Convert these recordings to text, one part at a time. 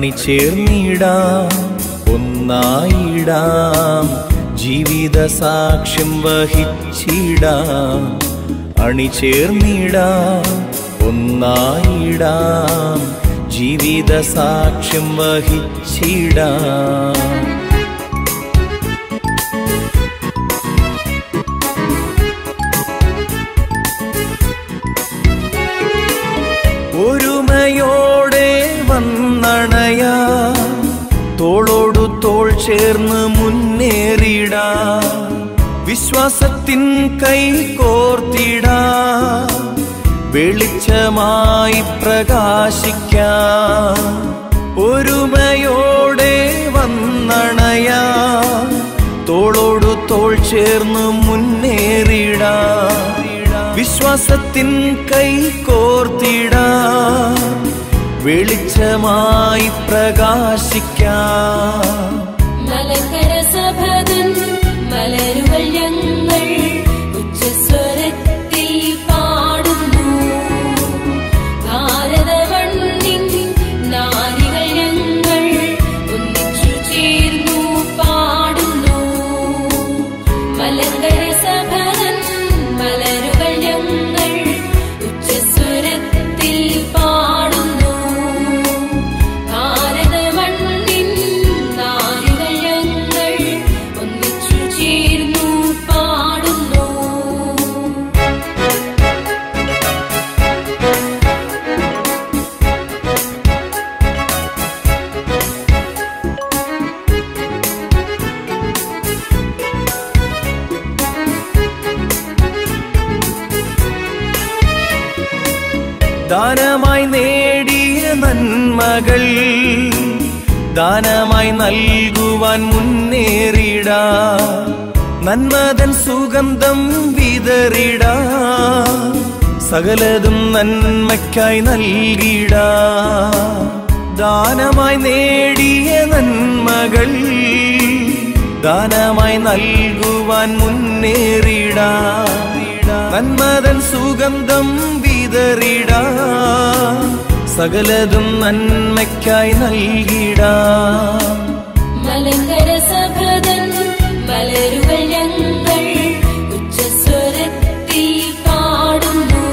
അണിചേർന്നിടാം ഒന്നായിടാം ജീവിത സാക്ഷ്യം വഹിച്ചിടാം അണിചേർന്നിടാം ഒന്നായിടാം ജീവിത സാക്ഷ്യം വഹിച്ചിടാം ഒരുമയോടെ വന്നണയാ തോളോടു തോൾ ചേർന്ന് മുന്നേറിടാ വിശ്വാസത്തിൻ കൈ കോർത്തിടാ വെളിച്ചമായി പ്രകാശിക്കാം ഒരുമയോടെ വന്നണയാ തോളോടു തോൾ ചേർന്ന് മുന്നേറിടാ വിശ്വാസത്തിൻ കൈ കോർത്തിടാ വെളിച്ചമായി പ്രകാശിക്കാം മലങ്കര സഭതൻ മലരുകൾ ഞങ്ങൾ ഉച്ചസ്വരത്തിൽ പാടുന്നു ഭാരതമണ്ണിൻ നാരികൾ ഞങ്ങൾ ഒന്നിച്ചു ചേർന്നു പാടുന്നു മലങ്കര സഭതൻ മലരുകൾ ഞങ്ങൾ ഉച്ചസ്വരത്തിൽ പാടുന്നു ഭാരതമണ്ണിൻ നാരികൾ ഞങ്ങൾ ഒന്നിച്ചു ചേർന്നു പാടുന്നു ദാനമായി നേടിയ നന്മകൾ ദാനമായി നൽകുവാൻ മുന്നേറിടാ നന്മതൻ സുഗന്ധം വിതറിടാ സകലതും നന്മയ്ക്കായി നൽകിടാ ദാനമായി നേടിയ നന്മകൾ ദാനമായി നൽകുവാൻ മുന്നേറിടാ നന്മതൻ സുഗന്ധം വിതറിടാ സകലതും നന്മയ്ക്കായി നൽകിടാ മലങ്കര സഭതൻ മലരുകൾ ഞങ്ങൾ ഉച്ചസ്വരത്തിൽ പാടുന്നു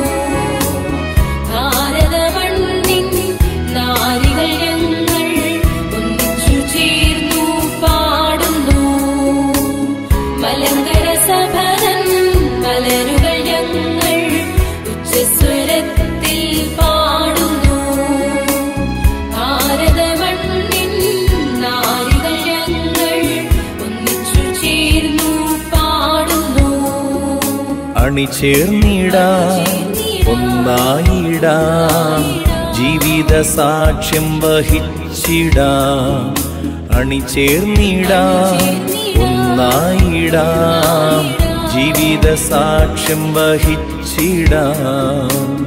ഭാരതമണ്ണിൻ നാരികൾ ഞങ്ങൾ ഒന്നിച്ചു ചേർന്നു പാടുന്നു മലങ്കര സഭതൻ മലരുകൾ ഞങ്ങൾ ഉച്ചസ്വരത്തിൽ പാടുന്നു ഭാരതമണ്ണിൻ നാരികൾ ഞങ്ങൾ ഒന്നിച്ചു ചേർന്നു പാടുന്നു അണിചേർന്നിടാം ഒന്നായിടാം ജീവിത സാക്ഷ്യം വഹിച്ചിടാം അണിചേർന്നിടാം ഒന്നായിടാം ജീവിത സാക്ഷ്യം വഹിച്ചിടാം